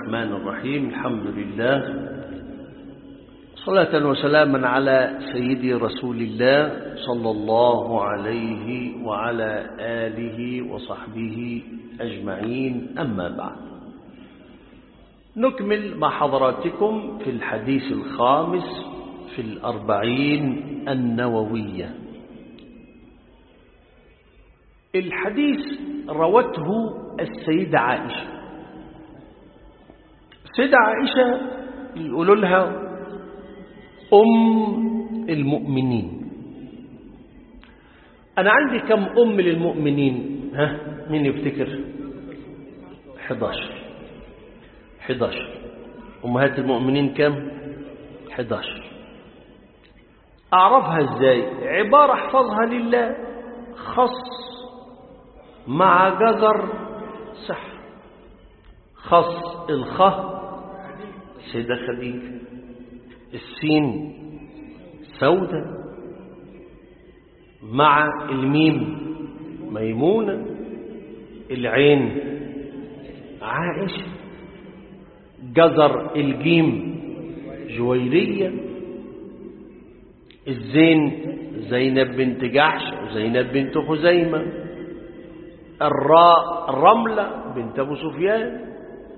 الرحمن الرحيم الحمد لله صلاة وسلاما على سيدي رسول الله صلى الله عليه وعلى آله وصحبه أجمعين أما بعد نكمل مع حضراتكم في الحديث الخامس في الأربعين النووية الحديث روته السيدة عائشة السيدة عائشة يقولوا لها أم المؤمنين أنا عندي كم أم للمؤمنين ها مين يفتكر 11 11 أمهات المؤمنين كم 11 أعرفها إزاي عبارة احفظها لله خص مع جزر صح خص الخ سيدة خديجة السين سودة مع الميم ميمونة العين عائشة جزر الجيم جويرية الزين زينب بنت جحش وزينب بنت خزيمة الراء رملة بنت أبو سفيان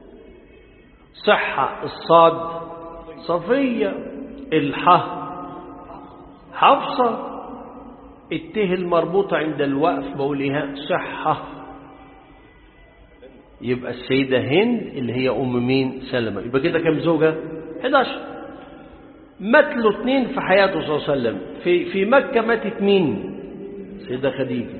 صحة الصاد صفية الحاء حفصة الته المربوطة عند الوقف بقولها صحة يبقى السيدة هند اللي هي أم مين سلمة يبقى كده كم زوجة 11 ماتوا اثنين في حياته صلى الله عليه وسلم في, في مكة ماتت مين سيدة خديجة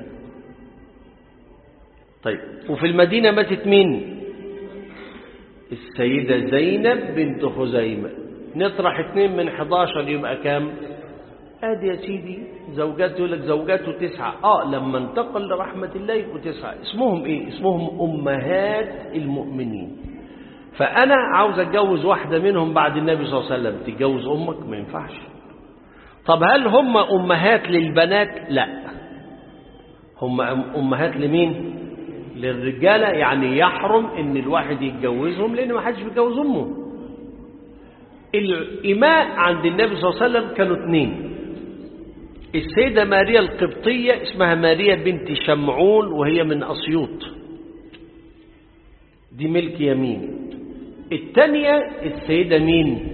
طيب وفي المدينة ماتت مين السيدة زينب بنت خزيمة نطرح اثنين من 11 يبقى كام ادي يا سيدي زوجات يقول لك زوجاته تسعة اه لما انتقل لرحمة الله يبقوا تسعة اسمهم ايه اسمهم امهات المؤمنين فانا عاوز اتجوز واحدة منهم بعد النبي صلى الله عليه وسلم تتجوز امك ما ينفعش طب هل هم امهات للبنات لا هم امهات لمين للرجالة يعني يحرم ان الواحد يتجوزهم لان ما حدش بيتجوز امه الإماء عند النبي صلى الله عليه وسلم كانوا اثنين السيدة ماريا القبطية اسمها ماريا بنت شمعون وهي من أسيوط دي ملك يمين الثانية السيدة مين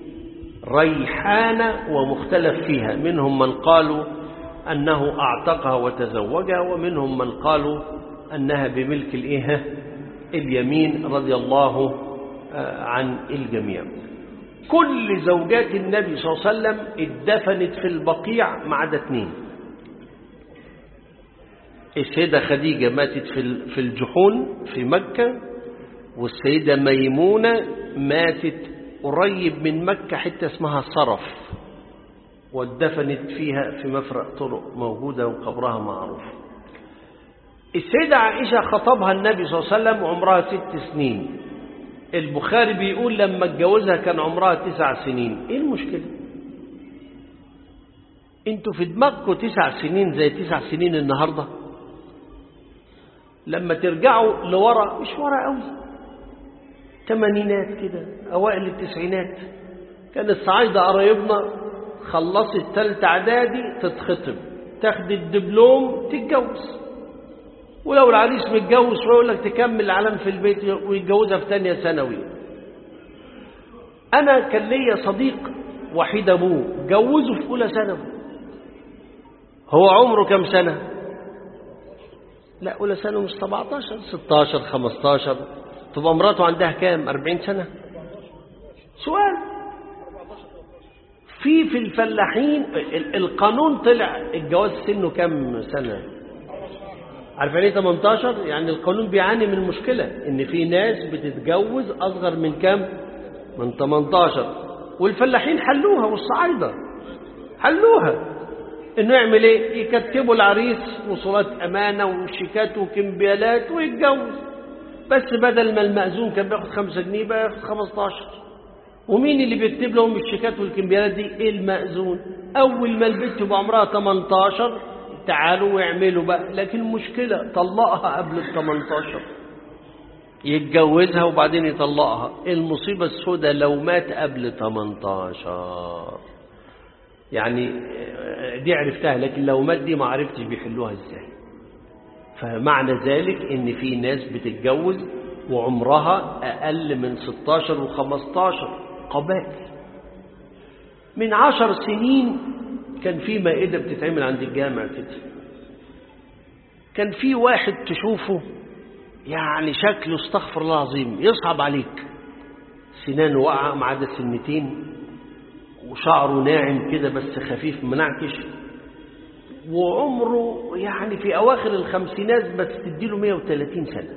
ريحانة ومختلف فيها منهم من قالوا أنه أعتقها وتزوجها ومنهم من قالوا أنها بملك الإيه اليمين رضي الله عن الجميع كل زوجات النبي صلى الله عليه وسلم اتدفنت في البقيع ما عدا اثنين السيدة خديجة ماتت في الجحون في مكة والسيدة ميمونة ماتت قريب من مكة حتة اسمها صرف واتدفنت فيها في مفرق طرق موجودة وقبرها معروف السيدة عائشة خطبها النبي صلى الله عليه وسلم وعمرها ست سنين البخاري بيقول لما اتجوزها كان عمرها تسع سنين ايه المشكلة انتوا في دماغكم تسع سنين زي تسع سنين النهاردة لما ترجعوا لورا مش ورا قوي تمانينات كده اوائل التسعينات كان الصعايدة قرايبنا خلصت تالتة اعدادي تتخطب تاخد الدبلوم تتجوز ولو العريس متجوز ويقول لك تكمل العلم في البيت ويتجوزها في ثانيه ثانوي انا كان ليا صديق وحيد ابوه جوزه في اولى ثانوي هو عمره كم سنه لا اولى ثانوي مش 17 16 15 تبقى مراته عندها كام 40 سنه سؤال في في الفلاحين القانون طلع الجواز سنه كم سنه عارف يعني 18 يعني القانون بيعاني من مشكلة ان في ناس بتتجوز اصغر من كام من 18 والفلاحين حلوها والصعايدة حلوها انه يعمل ايه يكتبوا العريس وصولات امانة وشيكات وكمبيالات ويتجوز بس بدل ما المأذون كان بياخد 5 جنيه بقى ياخد 15 ومين اللي بيكتب لهم الشيكات والكمبيالات دي المأذون اول ما البنت تبقى عمرها 18 تعالوا واعملوا بقى لكن المشكلة طلقها قبل ال 18 يتجوزها وبعدين يطلقها المصيبة السوداء لو مات قبل 18 يعني دي عرفتها لكن لو مات دي ما عرفتش بيحلوها ازاي فمعنى ذلك ان في ناس بتتجوز وعمرها اقل من 16 و15 قبائل من عشر سنين كان في مائدة بتتعمل عند الجامع كده كان في واحد تشوفه يعني شكله استغفر الله العظيم يصعب عليك سنانه واقعة ما عدا سنتين وشعره ناعم كده بس خفيف منعكش وعمره يعني في أواخر الخمسينات بس تديله 130 سنة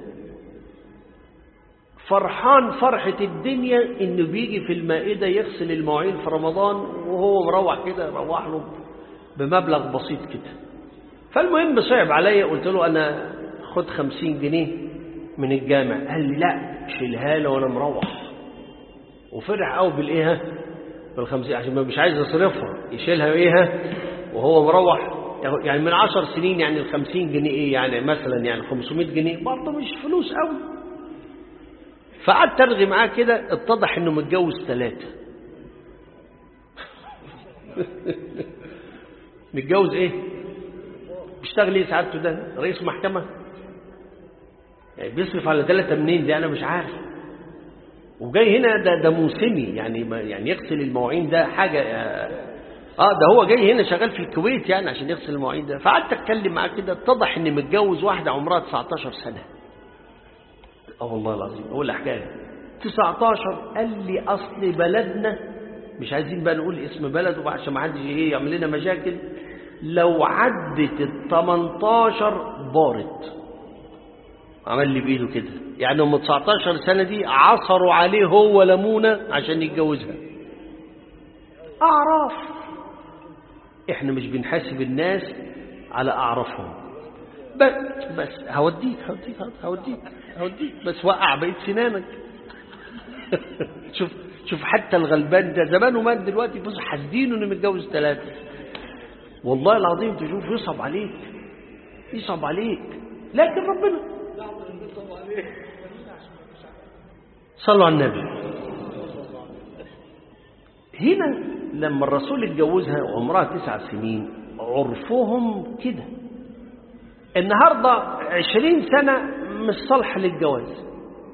فرحان فرحة الدنيا إنه بيجي في المائدة يغسل المواعين في رمضان وهو مروح كده روح له بمبلغ بسيط كده فالمهم صعب عليا قلت له أنا خد خمسين جنيه من الجامع قال لي لا شيلها له وأنا مروح وفرح قوي بالإيه بالخمسين عشان مش عايز يصرفها يشيلها إيه وهو مروح يعني من عشر سنين يعني الخمسين جنيه إيه يعني مثلا يعني خمسمائة جنيه برضه مش فلوس قوي فقعدت ارغي معاه كده اتضح انه متجوز ثلاثة متجوز ايه بيشتغل ايه سعادته ده رئيس محكمة يعني بيصرف على ثلاثة منين دي انا مش عارف وجاي هنا ده ده موسمي يعني يعني يغسل المواعين ده حاجة اه ده هو جاي هنا شغال في الكويت يعني عشان يغسل المواعين ده فقعدت اتكلم معاه كده اتضح اني متجوز واحدة عمرها 19 سنة اه والله العظيم اقول حكايه 19 قال لي اصل بلدنا مش عايزين بقى نقول اسم بلده عشان ما حدش ايه يعمل لنا مشاكل لو عدت ال 18 بارت عمل لي بايده كده يعني هم 19 سنه دي عصروا عليه هو ليمونه عشان يتجوزها اعراف احنا مش بنحاسب الناس على اعرافهم بس بس هوديك هوديك هوديك هوديك بس وقع بقيت سنانك شوف شوف حتى الغلبان ده زمانه مات دلوقتي بص حاسدينه انه متجوز ثلاثه والله العظيم تشوف يصعب عليك يصعب عليك لكن ربنا صلوا على النبي هنا لما الرسول اتجوزها وعمرها تسع سنين عرفهم كده النهاردة عشرين سنة مش صالحة للجواز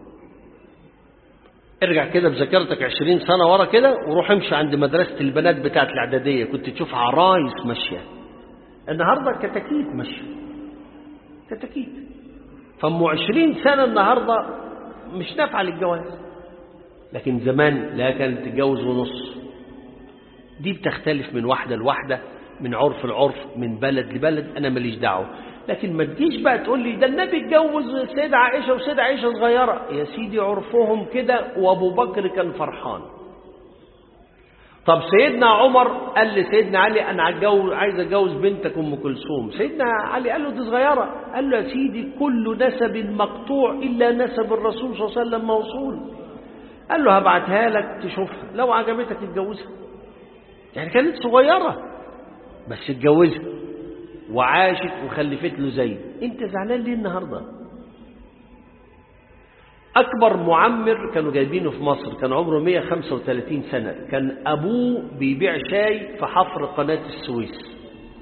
ارجع كده بذاكرتك عشرين سنة ورا كده وروح امشي عند مدرسة البنات بتاعت الإعدادية كنت تشوف عرايس ماشية النهاردة كتاكيت ماشية كتاكيت فام عشرين سنة النهاردة مش نافعة للجواز لكن زمان لا كانت تتجوز ونص دي بتختلف من واحدة لواحدة من عرف لعرف من بلد لبلد أنا ماليش دعوة لكن ما تجيش بقى تقول لي ده النبي اتجوز سيدة عائشة وسيدة عائشة صغيرة يا سيدي عرفهم كده وابو بكر كان فرحان طب سيدنا عمر قال لسيدنا علي انا عجوز عايز اتجوز بنتك ام كلثوم سيدنا علي قال له دي صغيره قال له يا سيدي كل نسب مقطوع الا نسب الرسول صلى الله عليه وسلم موصول قال له هبعتها لك تشوفها لو عجبتك اتجوزها يعني كانت صغيره بس اتجوزها وعاشت وخلفت له زيد انت زعلان ليه النهارده اكبر معمر كانوا جايبينه في مصر كان عمره 135 سنه كان ابوه بيبيع شاي في حفر قناه السويس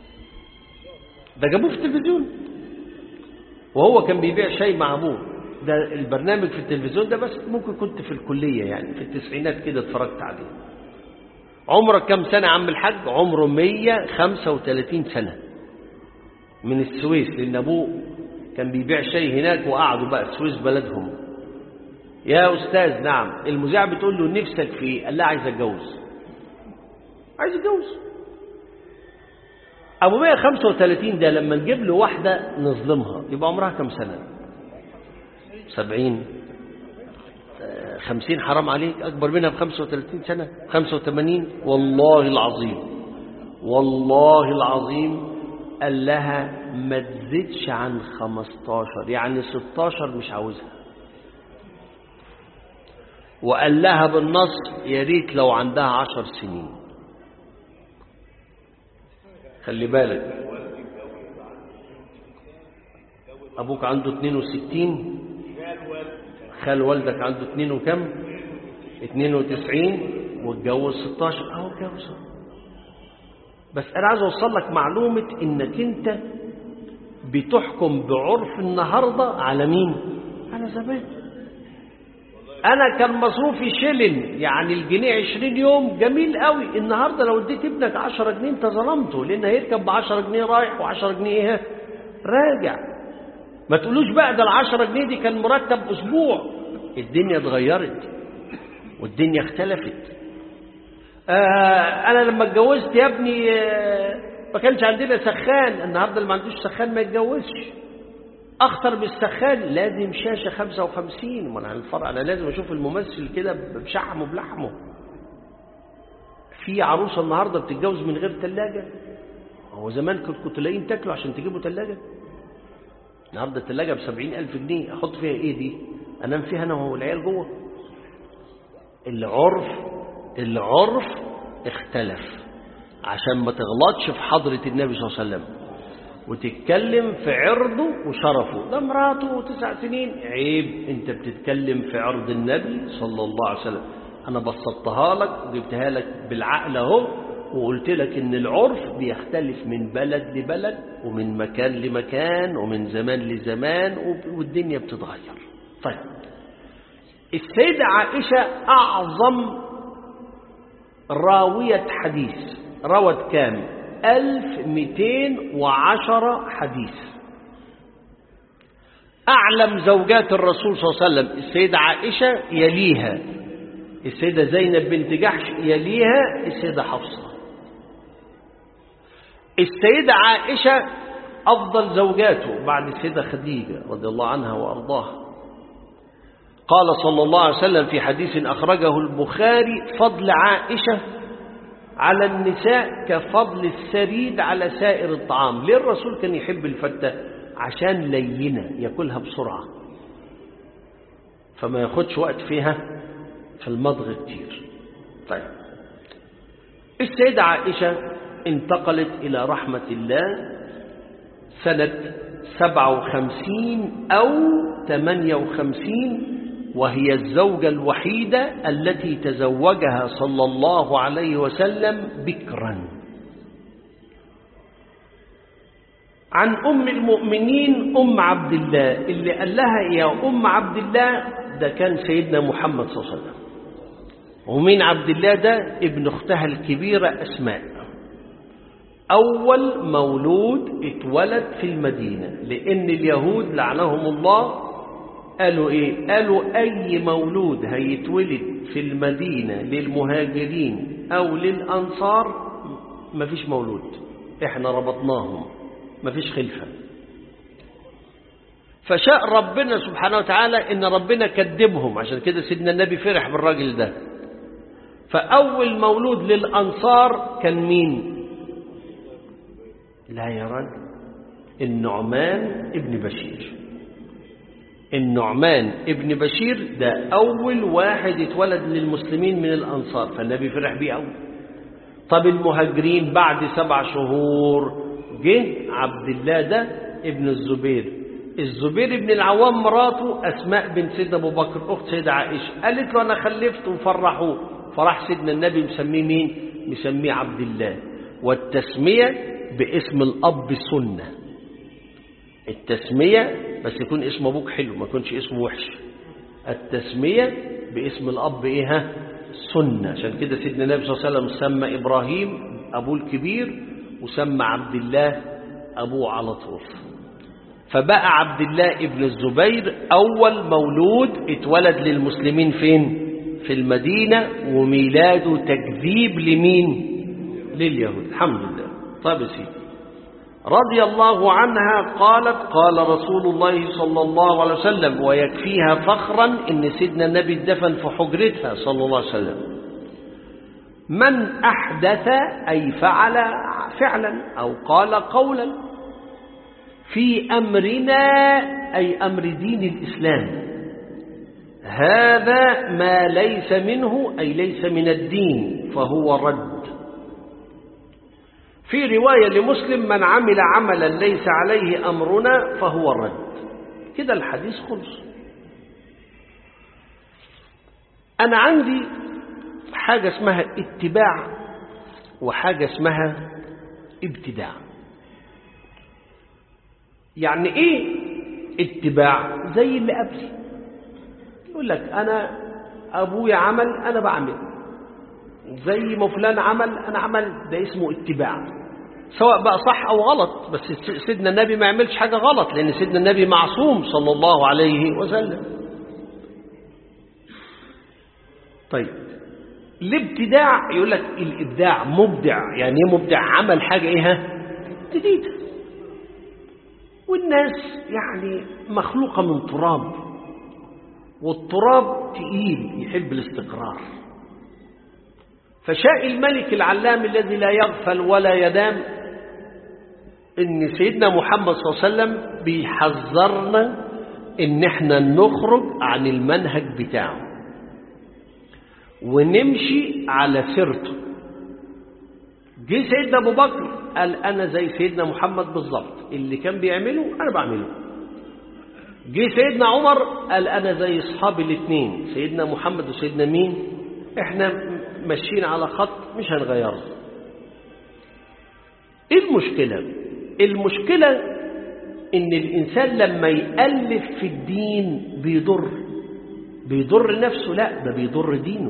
ده جابوه في التلفزيون وهو كان بيبيع شاي مع ابوه ده البرنامج في التلفزيون ده بس ممكن كنت في الكليه يعني في التسعينات كده اتفرجت عليه عمرك كم سنه يا عم الحاج عمره 135 سنه من السويس لأن أبوه كان بيبيع شاي هناك وقعدوا بقى السويس بلدهم يا أستاذ نعم المذيعة بتقول له نفسك في قال لها عايز أتجوز عايز أتجوز أبو 135 ده لما نجيب له واحدة نظلمها يبقى عمرها كم سنة سبعين خمسين حرام عليك أكبر منها بخمسة وثلاثين سنة خمسة وثمانين والله العظيم والله العظيم قال لها ما تزيدش عن 15 يعني 16 مش عاوزها وقال لها بالنص يا ريت لو عندها عشر سنين خلي بالك ابوك عنده 62 تخيل والدك عنده اتنين وكم اتنين وتسعين واتجوز 16 اهو اتجوز بس انا عايز اوصل لك معلومة انك انت بتحكم بعرف النهاردة على مين على زمان انا كان مصروفي شلن يعني الجنيه 20 يوم جميل قوي النهارده لو اديت ابنك 10 جنيه انت ظلمته لان هيركب ب 10 جنيه رايح و10 جنيه ايه راجع ما تقولوش بقى ده ال 10 جنيه دي كان مرتب اسبوع الدنيا اتغيرت والدنيا اختلفت آه انا لما اتجوزت يا ابني آه ما كانش عندنا سخان النهارده اللي ما عندوش سخان ما يتجوزش اخطر بالسخان لازم شاشه 55 ما انا الفرق انا لازم اشوف الممثل كده بشحمه بلحمه في عروسه النهارده بتتجوز من غير ثلاجه هو زمان كنت كنتوا لاقيين تاكلوا عشان تجيبوا ثلاجه النهارده الثلاجه ب 70000 جنيه احط فيها ايه دي انام فيها انا والعيال جوه العرف العرف اختلف عشان ما تغلطش في حضرة النبي صلى الله عليه وسلم وتتكلم في عرضه وشرفه ده مراته تسع سنين عيب انت بتتكلم في عرض النبي صلى الله عليه وسلم انا بسطتها لك وجبتها لك بالعقل اهو وقلت لك ان العرف بيختلف من بلد لبلد ومن مكان لمكان ومن زمان لزمان والدنيا بتتغير طيب السيدة عائشة أعظم راوية حديث روت كام ألف مئتين وعشرة حديث أعلم زوجات الرسول صلى الله عليه وسلم السيدة عائشة يليها السيدة زينب بنت جحش يليها السيدة حفصة السيدة عائشة أفضل زوجاته بعد السيدة خديجة رضي الله عنها وأرضاها قال صلى الله عليه وسلم في حديث أخرجه البخاري فضل عائشة على النساء كفضل السريد على سائر الطعام ليه الرسول كان يحب الفتة عشان لينة ياكلها بسرعة فما ياخدش وقت فيها في المضغ كتير طيب السيدة عائشة انتقلت إلى رحمة الله سنة سبعة وخمسين أو ثمانية وخمسين وهي الزوجة الوحيدة التي تزوجها صلى الله عليه وسلم بكرا عن أم المؤمنين أم عبد الله اللي قال لها يا أم عبد الله ده كان سيدنا محمد صلى الله عليه وسلم ومين عبد الله ده ابن اختها الكبيرة أسماء أول مولود اتولد في المدينة لأن اليهود لعنهم الله قالوا إيه قالوا أي مولود هيتولد في المدينة للمهاجرين أو للأنصار مفيش مولود إحنا ربطناهم مفيش خلفة فشاء ربنا سبحانه وتعالى إن ربنا كدبهم عشان كده سيدنا النبي فرح بالراجل ده فأول مولود للأنصار كان مين لا يا راجل النعمان ابن بشير النعمان ابن بشير ده أول واحد اتولد للمسلمين من الأنصار فالنبي فرح بيه أول طب المهاجرين بعد سبع شهور جه عبد الله ده ابن الزبير الزبير بن العوام مراته أسماء بنت سيدنا أبو بكر أخت سيدة عائشة قالت له أنا خلفت وفرحوه فراح سيدنا النبي مسميه مين مسميه عبد الله والتسمية باسم الأب سنة التسمية بس يكون اسم أبوك حلو ما يكونش اسمه وحش التسمية باسم الأب إيه ها سنة عشان كده سيدنا النبي صلى الله عليه وسلم سمى إبراهيم أبوه الكبير وسمى عبد الله أبوه على طول فبقى عبد الله ابن الزبير أول مولود اتولد للمسلمين فين في المدينة وميلاده تكذيب لمين لليهود الحمد لله طيب يا سيدي رضي الله عنها قالت قال رسول الله صلى الله عليه وسلم ويكفيها فخرا ان سيدنا النبي اتدفن في حجرتها صلى الله عليه وسلم من احدث اي فعل فعلا او قال قولا في امرنا اي امر دين الاسلام هذا ما ليس منه اي ليس من الدين فهو رد في رواية لمسلم من عمل عملا ليس عليه أمرنا فهو رد كده الحديث خلص أنا عندي حاجة اسمها اتباع وحاجة اسمها ابتداع يعني ايه اتباع زي اللي قبلي يقول لك انا ابويا عمل انا بعمل زي ما فلان عمل انا عمل ده اسمه اتباع سواء بقى صح او غلط بس سيدنا النبي ما يعملش حاجه غلط لان سيدنا النبي معصوم صلى الله عليه وسلم طيب الابتداع يقول لك الابداع مبدع يعني ايه مبدع عمل حاجه ايه ها جديده والناس يعني مخلوقه من تراب والتراب تقيل يحب الاستقرار فشاء الملك العلام الذي لا يغفل ولا ينام ان سيدنا محمد صلى الله عليه وسلم بيحذرنا ان احنا نخرج عن المنهج بتاعه ونمشي على سيرته جه سيدنا ابو بكر قال انا زي سيدنا محمد بالظبط اللي كان بيعمله انا بعمله جه سيدنا عمر قال انا زي اصحابي الاثنين سيدنا محمد وسيدنا مين احنا ماشيين على خط مش هنغيره ايه المشكله المشكله ان الانسان لما يالف في الدين بيضر بيضر نفسه لا ده بيضر دينه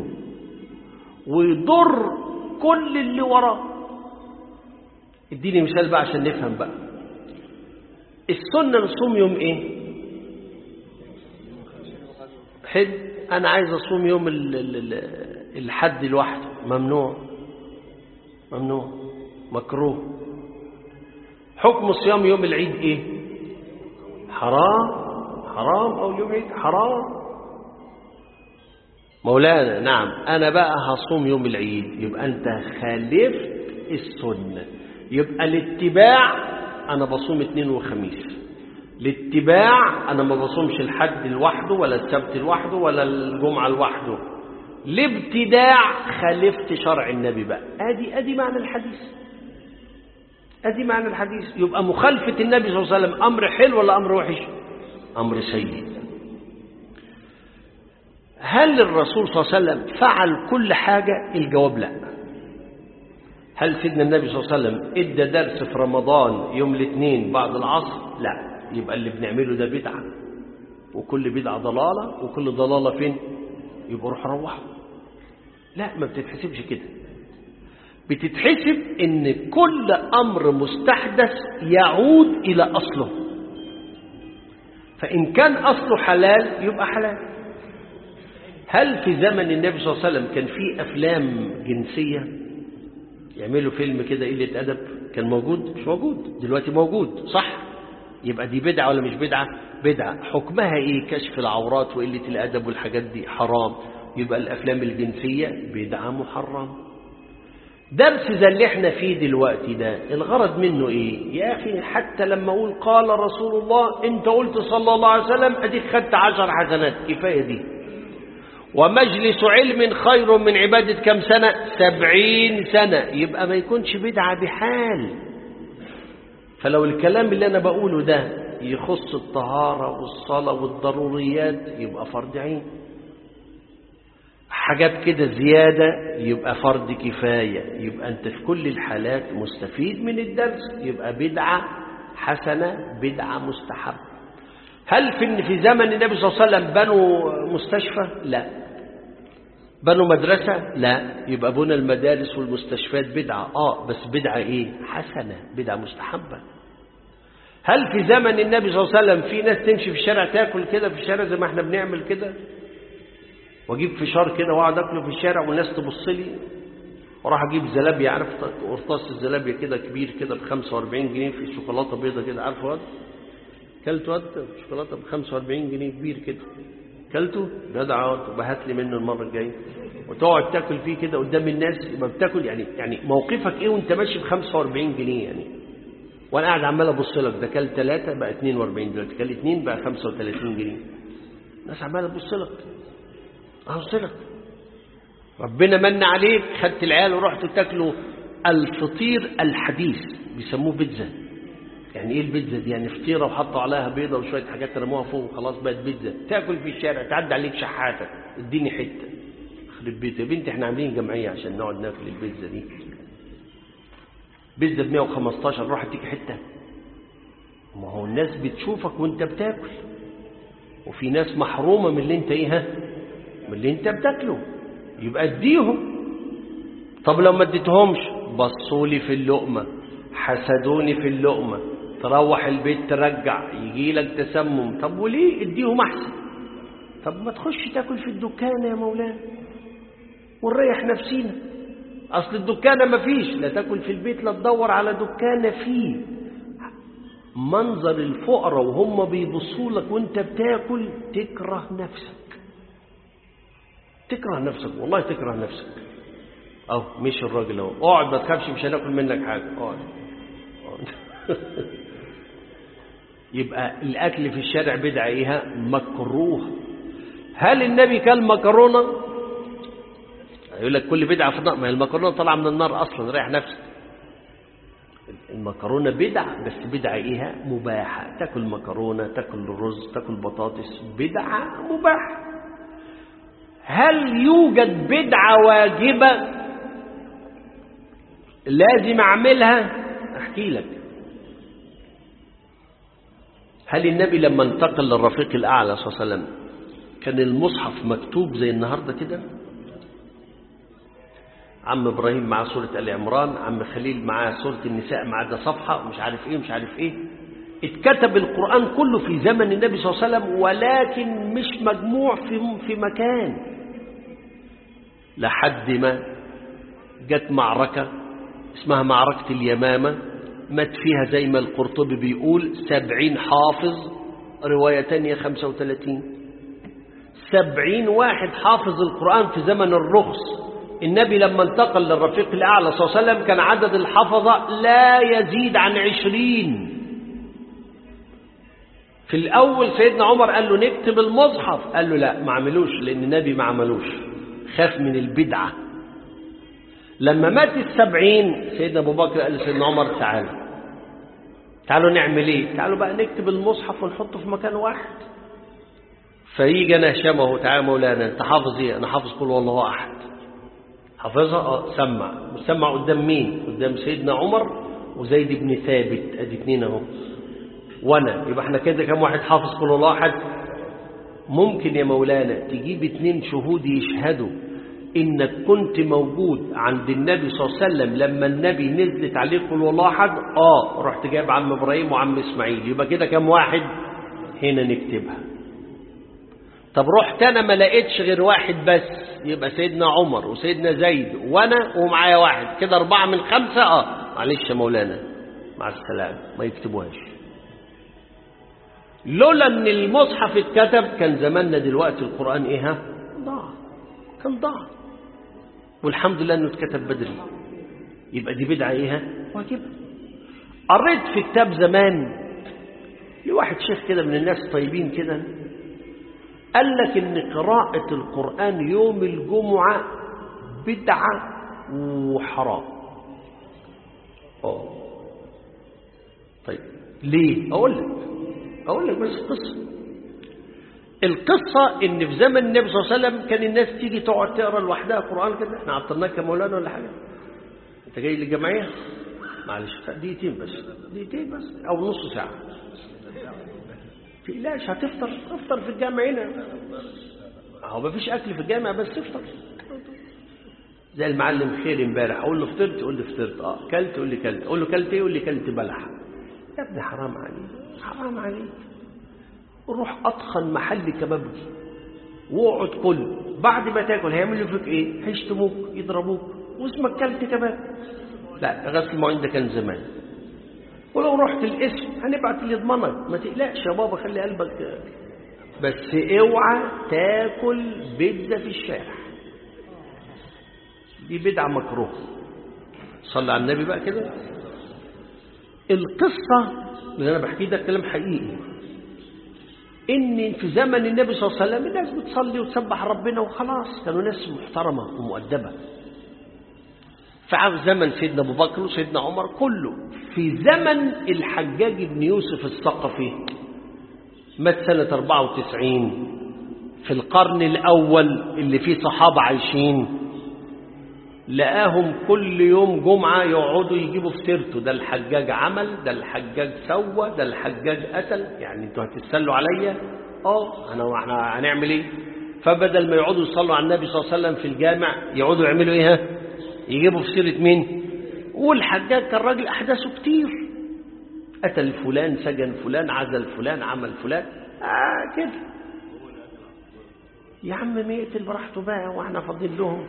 ويضر كل اللي وراه اديني مثال بقى عشان نفهم بقى السنة نصوم يوم ايه حد انا عايز اصوم يوم ال ال ال الحد لوحده ممنوع ممنوع مكروه حكم صيام يوم العيد ايه حرام حرام او يوم العيد حرام مولانا نعم أنا بقى هصوم يوم العيد يبقى أنت خالفت السنة يبقى الاتباع أنا بصوم اثنين وخميس الاتباع أنا ما بصومش الحد لوحده ولا السبت لوحده ولا الجمعة لوحده الابتداع خالفت شرع النبي بقى ادي ادي معنى الحديث ادي معنى الحديث يبقى مخالفة النبي صلى الله عليه وسلم أمر حلو ولا أمر وحش أمر سيء هل الرسول صلى الله عليه وسلم فعل كل حاجة الجواب لا هل سيدنا النبي صلى الله عليه وسلم ادى درس في رمضان يوم الاثنين بعد العصر لا يبقى اللي بنعمله ده بدعة وكل بدعة ضلالة وكل ضلالة فين يبقى روح روحوا لا ما بتتحسبش كده بتتحسب ان كل امر مستحدث يعود الى اصله فان كان اصله حلال يبقى حلال هل في زمن النبي صلى الله عليه وسلم كان في أفلام جنسية يعملوا فيلم كده قلة أدب كان موجود مش موجود دلوقتي موجود صح يبقى دي بدعة ولا مش بدعة بدعة حكمها إيه كشف العورات وقلة الأدب والحاجات دي حرام يبقى الأفلام الجنسية بدعة محرم درس زي اللي احنا فيه دلوقتي ده الغرض منه ايه يا اخي حتى لما اقول قال رسول الله انت قلت صلى الله عليه وسلم اديك خدت عشر حسنات كفايه دي ومجلس علم خير من عبادة كم سنة سبعين سنة يبقى ما يكونش بدعة بحال فلو الكلام اللي أنا بقوله ده يخص الطهارة والصلاة والضروريات يبقى فرض عين حاجات كده زيادة يبقى فرض كفاية يبقى أنت في كل الحالات مستفيد من الدرس يبقى بدعة حسنة بدعة مستحبة هل في في زمن النبي صلى الله عليه وسلم بنوا مستشفى لا بنوا مدرسة لا يبقى بنى المدارس والمستشفيات بدعة اه بس بدعة ايه حسنة بدعة مستحبة هل في زمن النبي صلى الله عليه وسلم في ناس تمشي في الشارع تاكل كده في الشارع زي ما احنا بنعمل كده واجيب فشار كده واقعد اكله في الشارع والناس تبص لي وراح اجيب زلابيا عارف قرطاس الزلابيا كده كبير كده ب 45 جنيه في شوكولاته بيضه كده عارف واد كلت واد شوكولاته ب 45 جنيه كبير كده كلته جدع وبهات لي منه المره الجايه وتقعد تاكل فيه كده قدام الناس يبقى بتاكل يعني يعني موقفك ايه وانت ماشي ب 45 جنيه يعني وانا قاعد عمال ابص لك ده كل ثلاثه بقى 42 دلوقتي كل اثنين بقى 35 جنيه الناس عماله تبص لك ابص لك ربنا من عليك خدت العيال ورحتوا تاكلوا الفطير الحديث بيسموه بيتزا يعني ايه البيتزا دي يعني فطيره وحطوا عليها بيضه وشويه حاجات رموها فوق وخلاص بقت بيتزا تاكل في الشارع تعدي عليك شحاته اديني حته يخرب بيت يا بنتي احنا عاملين جمعية عشان نقعد ناكل البيتزا دي بيتزا ب 115 روح اديك حتة ما هو الناس بتشوفك وانت بتاكل وفي ناس محرومة من اللي انت ايه ها من اللي انت بتاكله يبقى اديهم طب لو ما اديتهمش بصوا لي في اللقمة حسدوني في اللقمة تروح البيت ترجع يجي لك تسمم طب وليه اديهم احسن طب ما تخش تاكل في الدكان يا مولانا ونريح نفسينا اصل الدكانه ما فيش لا تاكل في البيت لا تدور على دكانه فيه منظر الفقراء وهم بيبصوا لك وانت بتاكل تكره نفسك تكره نفسك والله تكره نفسك اهو مش الراجل اهو اقعد ما تخافش مش هناكل منك حاجه اقعد يبقى الاكل في الشارع بدعه ايه مكروه هل النبي كان مكرونه يقول لك كل بدعه في النار ما هي المكرونه طالعه من النار اصلا ريح نفسك المكرونه بدعه بس بدعه ايه مباحه تاكل مكرونه تاكل رز تاكل بطاطس بدعه مباحه هل يوجد بدعه واجبه لازم اعملها احكي لك هل النبي لما انتقل للرفيق الاعلى صلى الله عليه وسلم كان المصحف مكتوب زي النهارده كده عم ابراهيم مع سوره ال عمران عم خليل مع سوره النساء مع ده صفحه ومش عارف ايه مش عارف ايه اتكتب القران كله في زمن النبي صلى الله عليه وسلم ولكن مش مجموع في في مكان لحد ما جت معركه اسمها معركه اليمامه مات فيها زي ما القرطبي بيقول سبعين حافظ رواية تانية خمسة وثلاثين سبعين واحد حافظ القرآن في زمن الرخص النبي لما انتقل للرفيق الأعلى صلى الله عليه وسلم كان عدد الحفظة لا يزيد عن عشرين في الأول سيدنا عمر قال له نكتب المصحف قال له لا ما عملوش لأن النبي ما عملوش خاف من البدعة لما مات السبعين سيدنا أبو بكر قال لسيدنا عمر تعالوا تعالوا نعمل ايه تعالوا بقى نكتب المصحف ونحطه في مكان واحد فيجي انا هشام اهو تعالى مولانا انت حافظ ايه انا حافظ قول والله احد حافظها اه سمع سمع قدام مين قدام سيدنا عمر وزيد بن ثابت ادي اتنين اهو وانا يبقى احنا كده كام واحد حافظ قول الله احد ممكن يا مولانا تجيب اتنين شهود يشهدوا انك كنت موجود عند النبي صلى الله عليه وسلم لما النبي نزلت عليه قل والله احد اه رحت جايب عم ابراهيم وعم اسماعيل يبقى كده كام واحد هنا نكتبها طب رحت انا ما لقيتش غير واحد بس يبقى سيدنا عمر وسيدنا زيد وانا ومعايا واحد كده اربعه من خمسه اه معلش يا مولانا مع السلامه ما يكتبوهاش لولا ان المصحف اتكتب كان زماننا دلوقتي القران ايه ها ضاع كان ضاع والحمد لله انه اتكتب بدري يبقى دي بدعه ايه واجبه قريت في كتاب زمان لواحد شيخ كده من الناس طيبين كده قال لك ان قراءه القران يوم الجمعه بدعه وحرام اه طيب ليه اقول لك اقول لك بس قصه القصة إن في زمن النبي صلى الله عليه وسلم كان الناس تيجي تقعد تقرا لوحدها قرآن كده إحنا عطلناك يا مولانا ولا حاجة أنت جاي للجمعية معلش دقيقتين بس دقيقتين بس أو نص ساعة تقلقش هتفطر افطر في الجامع هنا هو مفيش أكل في الجامع بس افطر زي المعلم خير امبارح أقول له فطرت يقول لي فطرت أه كلت يقول لي كلت أقول له كلت إيه يقول لي كلت بلح يا ابني حرام عليك حرام عليك روح أطخن محل كبابجي واقعد كل بعد ما تاكل هيعملوا فيك ايه هيشتموك يضربوك واسمك كلت كباب لا غسل المواعين ده كان زمان ولو رحت الاسم هنبعت اللي يضمنك ما تقلقش يا بابا خلي قلبك بس اوعى تاكل بيتزا في الشارع دي بدعه مكروه صلى على النبي بقى كده القصه اللي انا بحكيه ده كلام حقيقي ان في زمن النبي صلى الله عليه وسلم الناس بتصلي وتسبح ربنا وخلاص كانوا ناس محترمه ومؤدبه في زمن سيدنا ابو بكر وسيدنا عمر كله في زمن الحجاج بن يوسف الثقفي مات سنة 94 في القرن الأول اللي فيه صحابة عايشين لقاهم كل يوم جمعة يقعدوا يجيبوا في سيرته ده الحجاج عمل ده الحجاج سوى ده الحجاج قتل يعني انتوا هتتسلوا عليا اه انا احنا هنعمل ايه فبدل ما يقعدوا يصلوا على النبي صلى الله عليه وسلم في الجامع يقعدوا يعملوا ايه ها؟ يجيبوا في سيرة مين والحجاج كان راجل احداثه كتير قتل فلان سجن فلان عزل فلان عمل فلان آه كده يا عم ما يقتل براحته بقى واحنا فاضيين لهم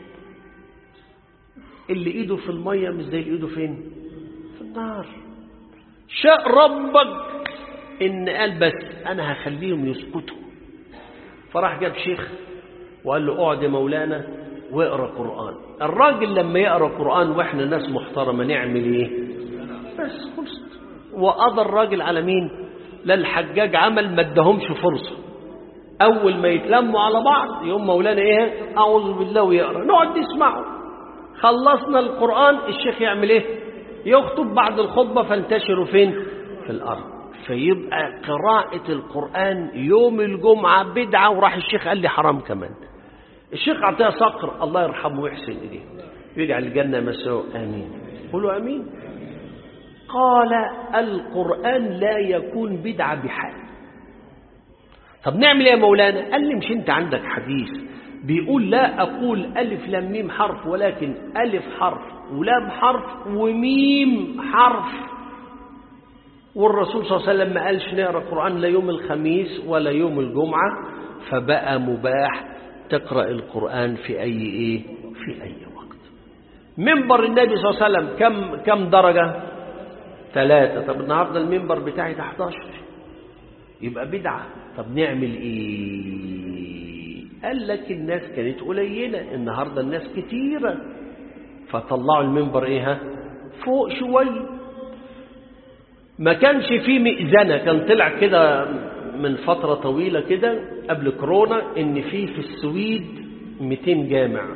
اللي ايده في الميه مش زي اللي ايده فين في النار شاء ربك ان قال بس انا هخليهم يسكتوا فراح جاب شيخ وقال له اقعد يا مولانا واقرا قران الراجل لما يقرا قران واحنا ناس محترمه نعمل ايه بس خلصت وقضى الراجل على مين لا الحجاج عمل ما ادهمش فرصه اول ما يتلموا على بعض يوم مولانا ايه اعوذ بالله ويقرا نقعد نسمعه خلصنا القران الشيخ يعمل ايه يخطب بعد الخطبه فانتشروا فين في الارض فيبقى قراءة القرآن يوم الجمعة بدعة وراح الشيخ قال لي حرام كمان الشيخ أعطيها صقر الله يرحمه ويحسن إليه يجعل الجنة مسوء آمين قولوا آمين قال القرآن لا يكون بدعة بحال طب نعمل ايه يا مولانا قال لي مش انت عندك حديث بيقول لا أقول ألف لام ميم حرف ولكن ألف حرف ولام حرف وميم حرف والرسول صلى الله عليه وسلم ما قالش نقرا قرآن لا يوم الخميس ولا يوم الجمعة فبقى مباح تقرأ القرآن في أي إيه في أي وقت منبر النبي صلى الله عليه وسلم كم كم درجة ثلاثة طب النهاردة المنبر بتاعي ده 11 يبقى بدعة طب نعمل إيه قال لك الناس كانت قليلة النهاردة الناس كتيرة فطلعوا المنبر إيه ها فوق شوية ما كانش فيه مئذنة كان طلع كده من فترة طويلة كده قبل كورونا ان في في السويد 200 جامع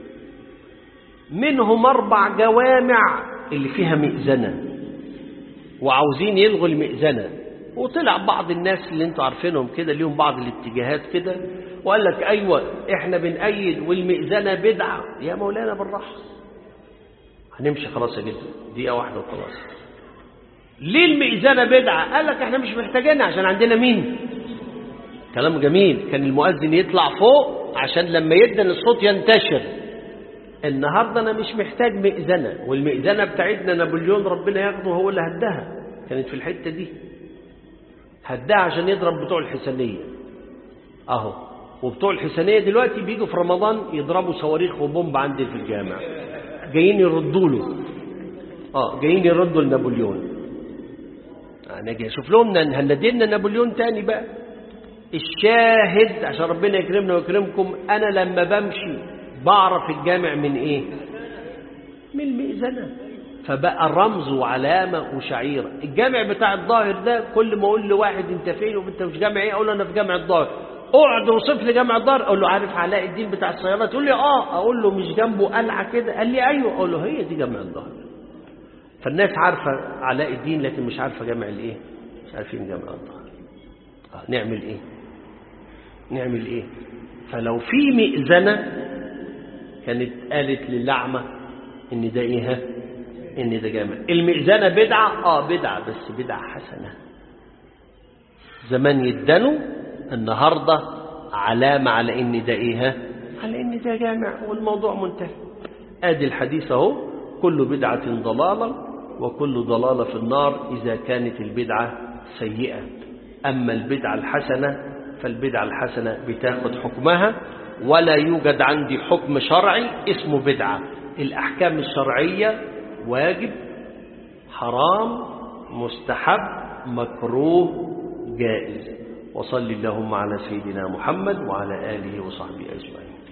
منهم اربع جوامع اللي فيها مئذنة وعاوزين يلغوا المئذنة وطلع بعض الناس اللي انتوا عارفينهم كده ليهم بعض الاتجاهات كده وقال لك ايوه احنا بنأيد والمئذنة بدعة يا مولانا بالراحة هنمشي خلاص يا جدع دقيقة واحدة وخلاص ليه المئذنة بدعة قال لك احنا مش محتاجينها عشان عندنا مين كلام جميل كان المؤذن يطلع فوق عشان لما يدن الصوت ينتشر النهاردة أنا مش محتاج مئذنة والمئذنة بتاعتنا نابليون ربنا ياخده هو اللي هدها كانت في الحتة دي هدها عشان يضرب بتوع الحسنية أهو وبتوع الحسنية دلوقتي بيجوا في رمضان يضربوا صواريخ وبومب عندي في الجامع جايين يردوا له اه جايين يردوا لنابليون نجي اشوف لهم هندينا نابليون تاني بقى الشاهد عشان ربنا يكرمنا ويكرمكم انا لما بمشي بعرف الجامع من ايه من المئذنه فبقى رمز وعلامه وشعيره الجامع بتاع الظاهر ده كل ما اقول لواحد انت فين وانت مش جامع ايه اقول له انا في جامع الظاهر اقعد اوصف لي جامع الظاهر اقول له عارف علاء الدين بتاع السيارات يقول لي اه اقول له مش جنبه قلعه كده قال لي ايوه اقول له هي دي جامع الظاهر فالناس عارفة علاء الدين لكن مش عارفة جامع الايه مش عارفين جامع الظهر آه نعمل ايه نعمل ايه فلو في مئذنة كانت قالت للعمة ان ده ايه ان ده جامع المئذنة بدعة اه بدعة بس بدعة حسنة زمان يدنوا النهاردة علامة على ان ده ايه على ان ده جامع والموضوع منتهي ادي الحديث اهو كل بدعة ضلالة وكل ضلالة في النار إذا كانت البدعة سيئة أما البدعة الحسنة فالبدعة الحسنة بتاخد حكمها ولا يوجد عندي حكم شرعي اسمه بدعة الأحكام الشرعية واجب حرام مستحب مكروه جائز وصل اللهم على سيدنا محمد وعلى آله وصحبه أجمعين